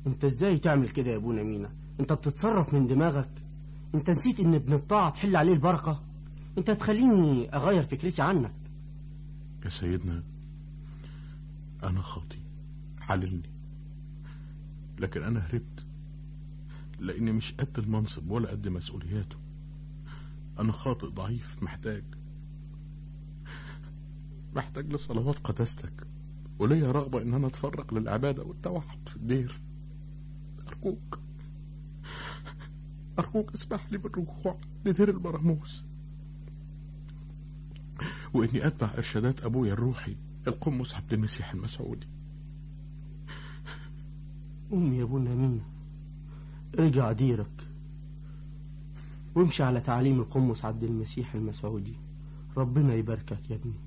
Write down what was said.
انت ازاي تعمل كده يا ابونا مينا انت بتتصرف من دماغك انت نسيت ان ابن الطاعة تحل عليه البركة انت تخليني اغير فكرتي عنك يا سيدنا أنا خاطي حللني لكن أنا هربت لأني مش قد المنصب ولا قد مسؤولياته أنا خاطئ ضعيف محتاج محتاج لصلوات قداستك وليا رغبة إن أنا أتفرق للعبادة والتوحد في الدير أرجوك أرجوك اسمح لي بالرجوع لدير البراموس وإني أتبع إرشادات أبويا الروحي القمص عبد المسيح المسعودي قوم يا ابونا مينا ارجع ديرك وامشي على تعليم القمص عبد المسيح المسعودي ربنا يباركك يا ابني